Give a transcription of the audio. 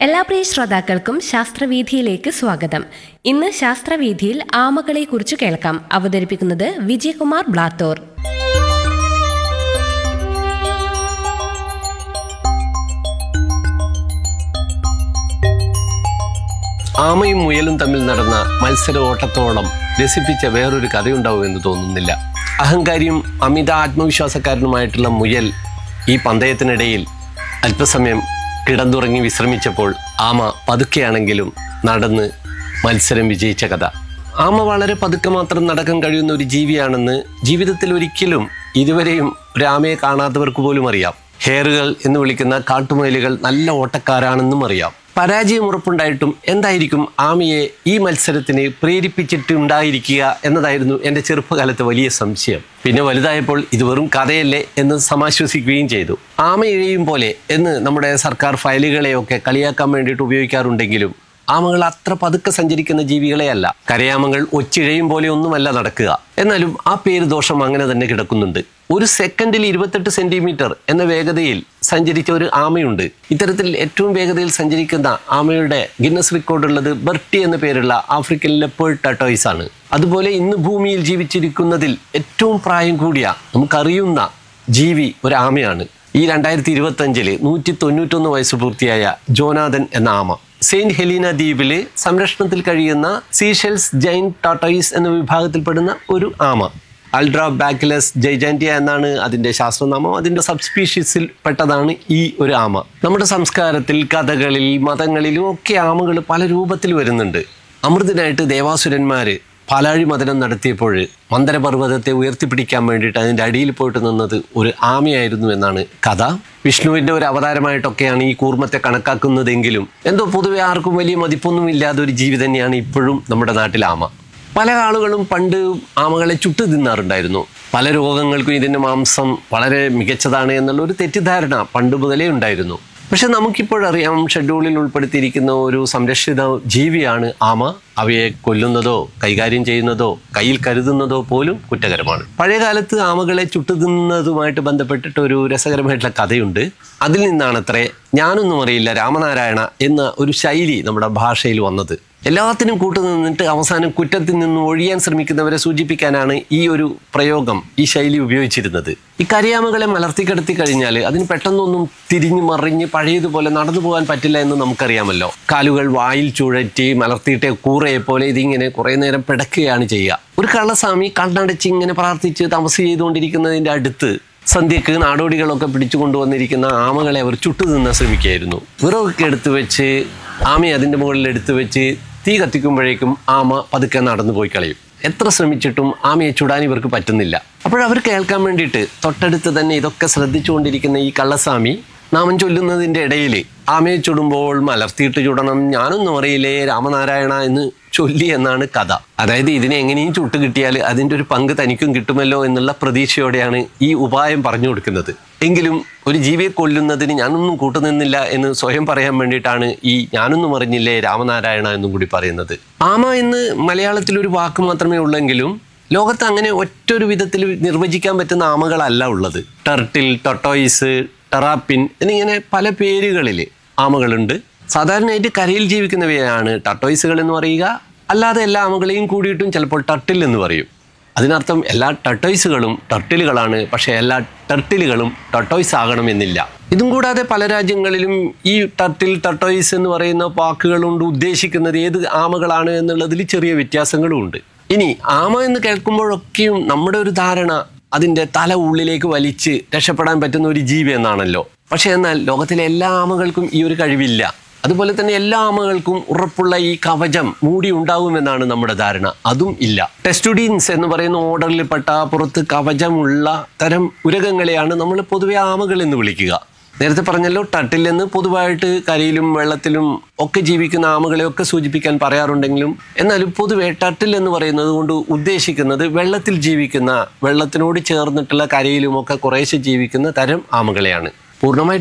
എല്ലാ പ്രിയ ശ്രോതാക്കൾക്കും ശാസ്ത്രവീഥിയിലേക്ക് സ്വാഗതം ഇന്ന് ശാസ്ത്രവീഥിയിൽ ആമകളെക്കുറിച്ച് കേൾക്കാം അവതരിപ്പിക്കുന്നത് വിജയകുമാർ ബ്ലാത്തോർ ആമയും മുയലും തമ്മിൽ നടന്ന മത്സര ഓട്ടത്തോളം രസിപ്പിച്ച വേറൊരു കഥയുണ്ടാവുമെന്ന് തോന്നുന്നില്ല അഹങ്കാരിയും അമിത ആത്മവിശ്വാസക്കാരനുമായിട്ടുള്ള മുയൽ ഈ പന്തയത്തിനിടയിൽ അല്പസമയം കിടന്നുറങ്ങി വിശ്രമിച്ചപ്പോൾ ആമ പതുക്കെയാണെങ്കിലും നടന്ന് മത്സരം വിജയിച്ച കഥ ആമ വളരെ പതുക്കെ മാത്രം നടക്കാൻ കഴിയുന്ന ഒരു ജീവിയാണെന്ന് ജീവിതത്തിൽ ഒരിക്കലും ഇതുവരെയും ഒരു ആമയെ കാണാത്തവർക്ക് പോലും അറിയാം ഹെയറുകൾ എന്ന് വിളിക്കുന്ന കാട്ടുമുയലുകൾ നല്ല ഓട്ടക്കാരാണെന്നും അറിയാം പരാജയം ഉറപ്പുണ്ടായിട്ടും എന്തായിരിക്കും ആമിയെ ഈ മത്സരത്തിന് പ്രേരിപ്പിച്ചിട്ടുണ്ടായിരിക്കുക എന്നതായിരുന്നു എൻ്റെ ചെറുപ്പകാലത്തെ വലിയ സംശയം പിന്നെ വലുതായപ്പോൾ ഇത് വെറും കഥയല്ലേ എന്ന് സമാശ്വസിക്കുകയും ചെയ്തു ആമയിഴയും പോലെ എന്ന് നമ്മുടെ സർക്കാർ ഫയലുകളെയൊക്കെ കളിയാക്കാൻ വേണ്ടിയിട്ട് ഉപയോഗിക്കാറുണ്ടെങ്കിലും ആമകൾ അത്ര പതുക്കെ സഞ്ചരിക്കുന്ന ജീവികളെയല്ല കരയാമകൾ ഒച്ചിഴയും പോലെ ഒന്നുമല്ല നടക്കുക എന്നാലും ആ പേര് ദോഷം അങ്ങനെ തന്നെ കിടക്കുന്നുണ്ട് ഒരു സെക്കൻഡിൽ ഇരുപത്തെട്ട് സെന്റിമീറ്റർ എന്ന വേഗതയിൽ സഞ്ചരിച്ച ഒരു ആമയുണ്ട് ഇത്തരത്തിൽ ഏറ്റവും വേഗതയിൽ സഞ്ചരിക്കുന്ന ആമയുടെ ഗിന്നസ് റെക്കോർഡ് ഉള്ളത് ബർട്ടി എന്ന പേരുള്ള ആഫ്രിക്കൻ ലെപ്പേർഡ് ടട്ടോയ്സ് ആണ് അതുപോലെ ഇന്ന് ഭൂമിയിൽ ജീവിച്ചിരിക്കുന്നതിൽ ഏറ്റവും പ്രായം കൂടിയ നമുക്കറിയുന്ന ജീവി ഒരു ആമയാണ് ഈ രണ്ടായിരത്തി ഇരുപത്തി അഞ്ചില് നൂറ്റി തൊണ്ണൂറ്റൊന്ന് വയസ്സ് പൂർത്തിയായ ജോനാഥൻ എന്ന ആമ സെയിന്റ് ഹെലീന ദ്വീപില് സംരക്ഷണത്തിൽ കഴിയുന്ന സീഷെൽസ് ജൈൻ ടാട്ടോയിസ് എന്ന വിഭാഗത്തിൽപ്പെടുന്ന ഒരു ആമ അൾട്രാ ബാക്കിലസ് ജൈജാൻറ്റിയ എന്നാണ് അതിൻ്റെ ശാസ്ത്രനാമം അതിൻ്റെ സബ്സ്പീഷീസിൽ പെട്ടതാണ് ഈ ഒരു ആമ നമ്മുടെ സംസ്കാരത്തിൽ കഥകളിൽ മതങ്ങളിലും ഒക്കെ ആമകൾ പല രൂപത്തിൽ വരുന്നുണ്ട് അമൃതനായിട്ട് ദേവാസുരന്മാര് പാലാഴി മദനം നടത്തിയപ്പോൾ മന്ദരപർവ്വതത്തെ ഉയർത്തിപ്പിടിക്കാൻ വേണ്ടിയിട്ട് അതിൻ്റെ അടിയിൽ പോയിട്ട് നിന്നത് ഒരു ആമയായിരുന്നു എന്നാണ് കഥ വിഷ്ണുവിൻ്റെ ഒരു അവതാരമായിട്ടൊക്കെയാണ് ഈ കൂർമ്മത്തെ കണക്കാക്കുന്നതെങ്കിലും എന്തോ പൊതുവെ ആർക്കും വലിയ മതിപ്പൊന്നും ഇല്ലാത്ത ഒരു ജീവി തന്നെയാണ് ഇപ്പോഴും നമ്മുടെ നാട്ടിൽ ആമ പല ആളുകളും പണ്ട് ആമകളെ ചുട്ടു തിന്നാറുണ്ടായിരുന്നു പല രോഗങ്ങൾക്കും ഇതിൻ്റെ മാംസം വളരെ മികച്ചതാണ് എന്നുള്ള ഒരു തെറ്റിദ്ധാരണ പണ്ട് മുതലേ ഉണ്ടായിരുന്നു പക്ഷെ നമുക്കിപ്പോഴറിയാം ഷെഡ്യൂളിൽ ഉൾപ്പെടുത്തിയിരിക്കുന്ന ഒരു സംരക്ഷിത ജീവിയാണ് ആമ അവയെ കൊല്ലുന്നതോ കൈകാര്യം ചെയ്യുന്നതോ കയ്യിൽ കരുതുന്നതോ പോലും കുറ്റകരമാണ് പഴയ കാലത്ത് ആമകളെ ചുട്ടുതിന്നുന്നതുമായിട്ട് ബന്ധപ്പെട്ടിട്ട് ഒരു രസകരമായിട്ടുള്ള കഥയുണ്ട് അതിൽ നിന്നാണത്രേ ഞാനൊന്നും അറിയില്ല രാമനാരായണ എന്ന ഒരു ശൈലി നമ്മുടെ ഭാഷയിൽ വന്നത് എല്ലാത്തിനും കൂട്ടു നിന്നിട്ട് അവസാനം കുറ്റത്തിൽ നിന്ന് ഒഴിയാൻ ശ്രമിക്കുന്നവരെ സൂചിപ്പിക്കാനാണ് ഈ ഒരു പ്രയോഗം ഈ ശൈലി ഉപയോഗിച്ചിരുന്നത് ഈ കരിയാമകളെ മലർത്തിക്കിടത്തി കഴിഞ്ഞാൽ അതിന് പെട്ടെന്നൊന്നും തിരിഞ്ഞ് മറിഞ്ഞ് പഴയതുപോലെ നടന്നു പോകാൻ പറ്റില്ല എന്ന് നമുക്കറിയാമല്ലോ കാലുകൾ വായിൽ ചുഴറ്റി മലർത്തിയിട്ടേ കൂറയെ പോലെ ഇതിങ്ങനെ കുറേ നേരം പിടക്കുകയാണ് ചെയ്യുക ഒരു കള്ളസ്വാമി കണ്ണടച്ച് ഇങ്ങനെ പ്രാർത്ഥിച്ച് തമസ് ചെയ്തുകൊണ്ടിരിക്കുന്നതിൻ്റെ അടുത്ത് സന്ധ്യക്ക് നാടോടികളൊക്കെ പിടിച്ചു കൊണ്ടുവന്നിരിക്കുന്ന ആമകളെ അവർ ചുട്ടു തിന്നാൻ ശ്രമിക്കുകയായിരുന്നു വിറകൊക്കെ എടുത്തു വെച്ച് ആമയെ അതിൻ്റെ മുകളിൽ എടുത്തു വെച്ച് തീ കത്തിക്കുമ്പോഴേക്കും ആമ പതുക്കെ നടന്നു പോയി കളയും എത്ര ശ്രമിച്ചിട്ടും ആമയെ ചുടാൻ ഇവർക്ക് പറ്റുന്നില്ല അപ്പോഴവർ കേൾക്കാൻ വേണ്ടിയിട്ട് തൊട്ടടുത്ത് തന്നെ ഇതൊക്കെ ശ്രദ്ധിച്ചുകൊണ്ടിരിക്കുന്ന ഈ കള്ളസ്വാമി നാമം ചൊല്ലുന്നതിൻ്റെ ഇടയിൽ ആമയെ ചുടുമ്പോൾ മലർത്തിയിട്ട് ചുടണം ഞാനൊന്നും അറിയില്ലേ രാമനാരായണ എന്ന് ചൊല്ലി എന്നാണ് കഥ അതായത് ഇതിനെ എങ്ങനെയും ചുട്ട് കിട്ടിയാൽ അതിൻ്റെ ഒരു പങ്ക് തനിക്കും കിട്ടുമല്ലോ എന്നുള്ള പ്രതീക്ഷയോടെയാണ് ഈ ഉപായം പറഞ്ഞു കൊടുക്കുന്നത് എങ്കിലും ഒരു ജീവിയെ കൊല്ലുന്നതിന് ഞാനൊന്നും കൂട്ടുനിന്നില്ല എന്ന് സ്വയം പറയാൻ വേണ്ടിയിട്ടാണ് ഈ ഞാനൊന്നും അറിഞ്ഞില്ലേ രാമനാരായണ എന്നും കൂടി പറയുന്നത് ആമ എന്ന് മലയാളത്തിൽ ഒരു വാക്ക് മാത്രമേ ഉള്ളെങ്കിലും ലോകത്ത് അങ്ങനെ ഒറ്റൊരു വിധത്തിൽ നിർവചിക്കാൻ പറ്റുന്ന ആമകളല്ല ഉള്ളത് ടർട്ടിൽ ടൊട്ടോയിസ് ടെറാപ്പിൻ എന്നിങ്ങനെ പല പേരുകളിൽ ആമകളുണ്ട് സാധാരണയായിട്ട് കരയിൽ ജീവിക്കുന്നവയാണ് ടർട്ടോയിസുകൾ എന്ന് പറയുക അല്ലാതെ എല്ലാ ആമകളെയും കൂടിയിട്ടും ചിലപ്പോൾ ടർട്ടിൽ എന്ന് പറയും അതിനർത്ഥം എല്ലാ ടർട്ടോയ്സുകളും ടർട്ടിലുകളാണ് പക്ഷേ എല്ലാ ടർട്ടിലുകളും ടർട്ടോയ്സ് ആകണമെന്നില്ല ഇതും കൂടാതെ പല രാജ്യങ്ങളിലും ഈ ടർട്ടിൽ ടർട്ടോയ്സ് എന്ന് പറയുന്ന വാക്കുകൾ കൊണ്ട് ഉദ്ദേശിക്കുന്നത് ഏത് ആമകളാണ് എന്നുള്ളതിൽ ചെറിയ വ്യത്യാസങ്ങളും ഉണ്ട് ഇനി ആമ എന്ന് കേൾക്കുമ്പോഴൊക്കെയും നമ്മുടെ ഒരു ധാരണ അതിൻ്റെ തല ഉള്ളിലേക്ക് വലിച്ച് രക്ഷപ്പെടാൻ പറ്റുന്ന ഒരു ജീവി എന്നാണല്ലോ പക്ഷേ എന്നാൽ ലോകത്തിലെ എല്ലാ ആമകൾക്കും ഈ ഒരു കഴിവില്ല അതുപോലെ തന്നെ എല്ലാ ആമകൾക്കും ഉറപ്പുള്ള ഈ കവചം മൂടി ഉണ്ടാവുമെന്നാണ് നമ്മുടെ ധാരണ അതും ഇല്ല ടെസ്റ്റുഡീൻസ് എന്ന് പറയുന്ന ഓർഡറിൽപ്പെട്ട പുറത്ത് കവചമുള്ള തരം ഉരകങ്ങളെയാണ് നമ്മൾ പൊതുവെ ആമകൾ എന്ന് വിളിക്കുക നേരത്തെ പറഞ്ഞല്ലോ ടട്ടിൽ എന്ന് പൊതുവായിട്ട് കരയിലും വെള്ളത്തിലും ഒക്കെ ജീവിക്കുന്ന ആമകളെയൊക്കെ സൂചിപ്പിക്കാൻ പറയാറുണ്ടെങ്കിലും എന്നാലും പൊതുവെ ടട്ടിൽ എന്ന് പറയുന്നത് കൊണ്ട് ഉദ്ദേശിക്കുന്നത് വെള്ളത്തിൽ ജീവിക്കുന്ന വെള്ളത്തിനോട് ചേർന്നിട്ടുള്ള കരയിലുമൊക്കെ കുറേശ്ശെ ജീവിക്കുന്ന തരം ആമകളെയാണ് പൂർണ്ണമായിട്ട്